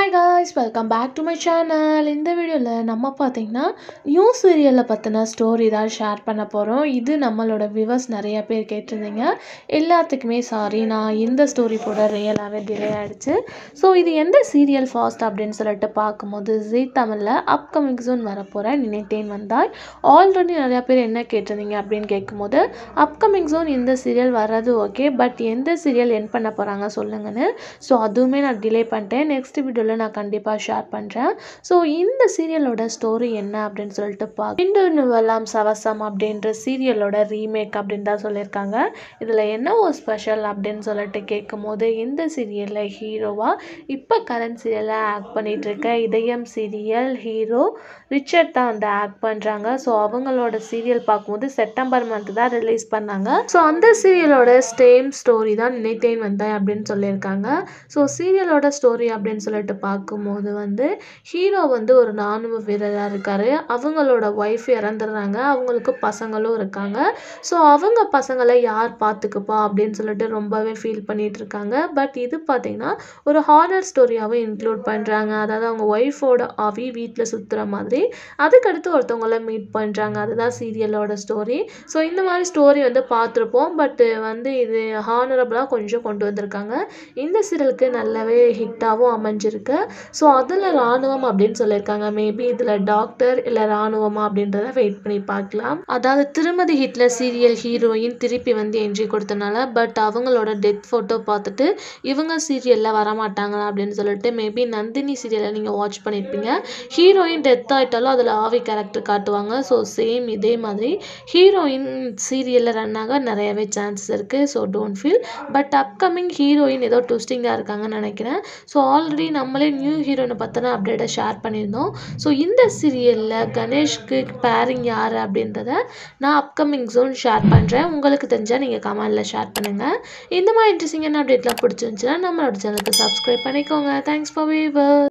hi guys welcome back to my channel இந்த வீடியோவில் நம்ம பார்த்தீங்கன்னா நியூ சீரியலை பற்றின ஸ்டோரி தான் ஷேர் பண்ண போகிறோம் இது நம்மளோட வியூவர்ஸ் நிறைய பேர் கேட்டிருந்தீங்க எல்லாத்துக்குமே சாரி நான் இந்த ஸ்டோரி கூட ரியலாகவே டிலே ஆகிடுச்சு ஸோ இது எந்த சீரியல் ஃபாஸ்ட் அப்படின்னு சொல்லிட்டு பார்க்கும்போது ஜீ தமிழில் அப்கமிங் ஜோன் வரப்போகிற நினைத்தேன் வந்தாய் ஆல்ரெடி நிறையா பேர் என்ன கேட்டிருந்தீங்க அப்படின்னு கேட்கும்போது அப்கமிங் ஜோன் இந்த சீரியல் வர்றது ஓகே பட் எந்த சீரியல் என் பண்ண போகிறாங்க சொல்லுங்கன்னு ஸோ அதுவுமே நான் டிலே பண்ணிட்டேன் நெக்ஸ்ட் வீடியோவில் நான் கண்டிப்பாக ஷேர் பண்ணுறேன் ஸோ இந்த சீரியலோட ஸ்டோரி என்ன அப்படின்னு சொல்லிட்டு பார்க்க இண்டு நுவலாம் சவசம் அப்படின்ற சீரியலோட ரீமேக் அப்படின்னு தான் சொல்லியிருக்காங்க இதில் என்ன ஒரு ஸ்பெஷல் அப்படின்னு சொல்லிட்டு கேட்கும்போது இந்த சீரியலில் ஹீரோவாக இப்போ கரண்ட் சீரியலில் ஆக்ட் பண்ணிட்டு இருக்க இதயம் சீரியல் ஹீரோ ரிச்சர்ட் தான் வந்து ஆக்ட் பண்ணுறாங்க ஸோ அவங்களோட சீரியல் பார்க்கும்போது செப்டம்பர் மந்த் தான் ரிலீஸ் பண்ணாங்க ஸோ அந்த சீரியலோட சேம் ஸ்டோரி தான் நினைத்தேன் வந்தேன் அப்படின்னு சொல்லியிருக்காங்க ஸோ சீரியலோட ஸ்டோரி அப்படின்னு சொல்லிட்டு பார்க்கும்போது வந்து ஹீரோ வந்து ஒரு இராணுவ வீரராக இருக்கார் அவங்களோட ஒய்ஃப் இறந்துடுறாங்க அவங்களுக்கு பசங்களும் இருக்காங்க ஸோ அவங்க பசங்களை யார் பார்த்துக்குப்பா அப்படின்னு சொல்லிட்டு ரொம்பவே ஃபீல் பண்ணிட்டு இருக்காங்க பட் இது பார்த்தீங்கன்னா ஒரு ஹாரர் ஸ்டோரியாகவும் இன்க்ளூட் பண்ணுறாங்க அதாவது அவங்க ஒய்ஃபோட ஆவி வீட்டில் சுற்றுற மாதிரி அதுக்கடுத்து ஒருத்தவங்கள மீட் பண்ணுறாங்க அதுதான் சீரியலோட ஸ்டோரி ஸோ இந்த மாதிரி ஸ்டோரி வந்து பார்த்துருப்போம் பட் வந்து இது ஹானரபுளாக கொஞ்சம் கொண்டு வந்திருக்காங்க இந்த சீரியலுக்கு நல்லாவே ஹிட்டாகவும் அமைஞ்சிருக்கு ஸோ அதில் இராணுவம் அப்படின்னு சொல்லியிருக்காங்க மேபி இதில் டாக்டர் இல்லை இராணுவமா அப்படின்றத வெயிட் பண்ணி பார்க்கலாம் அதாவது திருமதி ஹிட்லர் சீரியல் ஹீரோயின் திருப்பி வந்து என்ட்ரி கொடுத்தனால பட் அவங்களோட டெத் ஃபோட்டோ பார்த்துட்டு இவங்க சீரியலில் வரமாட்டாங்களா அப்படின்னு சொல்லிட்டு மேபி நந்தினி சீரியலை நீங்கள் வாட்ச் பண்ணியிருப்பீங்க ஹீரோயின் டெத் ஆகிட்டாலும் அதில் ஆவி கேரக்டர் காட்டுவாங்க ஸோ சேம் இதே மாதிரி ஹீரோயின் சீரியலில் ரன் ஆக நிறையவே சான்சஸ் இருக்குது so don't feel bad upcoming heroine ஏதோ ட்விஸ்டிங்காக இருக்காங்கன்னு நினைக்கிறேன் ஸோ ஆல்ரெடி நம்மளே நியூ ஹீரோயினை பற்றின அப்டேட்டை ஷேர் பண்ணியிருந்தோம் ஸோ இந்த சீரியலில் கணேஷ்க்கு பேரிங் யார் அப்படின்றத நான் அப்கமிங் ஜோன் ஷேர் பண்ணுறேன் உங்களுக்கு தெரிஞ்சால் நீங்கள் கமெண்டில் ஷேர் பண்ணுங்கள் இந்த மாதிரி இன்ட்ரெஸ்டிங்கான அப்டேட்லாம் பிடிச்சிருந்துச்சுன்னா நம்மளோட சேனலுக்கு சப்ஸ்கிரைப் பண்ணிக்கோங்க தேங்க்ஸ் ஃபார் வீவர்